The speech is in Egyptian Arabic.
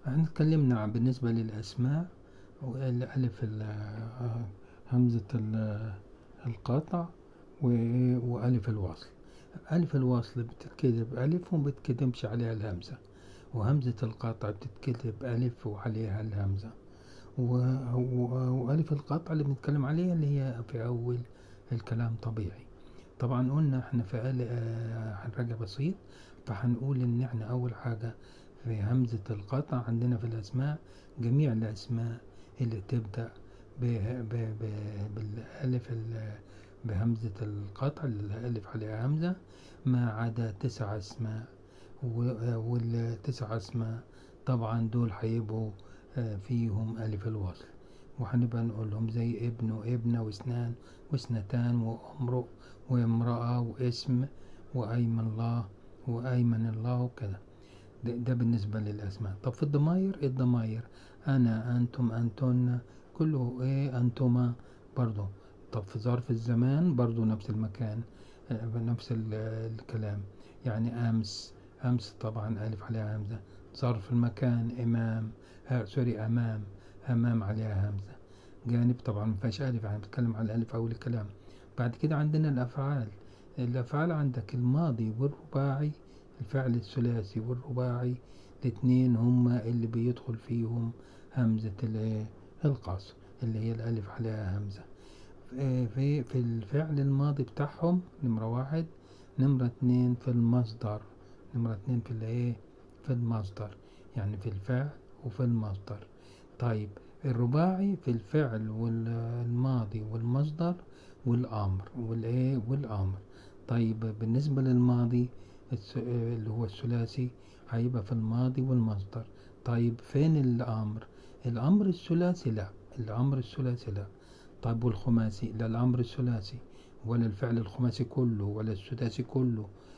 احنا اتكلمنا عن بالنسبة للأسماء والألف ال- آه، همزة ال- القطع و- وألف الوصل ألف الوصل بتتكتب ألف وما بتكتبش عليها الهمزة وهمزة القطع بتتكتب ألف وعليها الهمزة و- و- وألف القطع اللي بنتكلم عليها اللي هي في أول الكلام طبيعي طبعا قلنا احنا في آل آه، هنراجع بسيط فهنقول ان احنا اول حاجة في همزة القطع عندنا في الاسماء جميع الاسماء اللي تبدأ ب ب ب بالالف ال- بهمزة القطع اللي الالف عليها همزة ما عدا تسع اسماء و- والتسع اسماء طبعا دول هيبقوا آه، فيهم الف الوصل وهنبقى نقولهم زي ابن وابنة واثنان واثنتان وامرؤ وامرأة واسم وأيمن الله وأيمن الله وكذا ده, ده بالنسبة للأسماء طب في الضماير الضماير أنا أنتم أنتن كله إيه أنتما برضو طب في ظرف الزمان برضو نفس المكان آه، نفس ال- الكلام يعني أمس أمس طبعا ألف عليها همزة ظرف المكان إمام آه سوري أمام أمام عليها همزة جانب طبعا ما فيهاش ألف يعني بتكلم على الألف أول الكلام بعد كده عندنا الأفعال الأفعال عندك الماضي والرباعي الفعل الثلاثي والرباعي الاتنين هما اللي بيدخل فيهم همزة الايه القصر اللي هي الألف عليها همزة في في في الفعل الماضي بتاعهم نمرة واحد نمرة اتنين في المصدر نمرة اتنين في الايه في المصدر يعني في الفعل وفي المصدر طيب الرباعي في الفعل والماضي والمصدر والأمر والإيه والأمر طيب بالنسبة للماضي الس- اللي هو الثلاثي هيبقى في الماضي والمصدر طيب فين الأمر الأمر الثلاثي لا الأمر الثلاثي لا طيب والخماسي لا الأمر الثلاثي ولا الفعل الخماسي كله ولا السداسي كله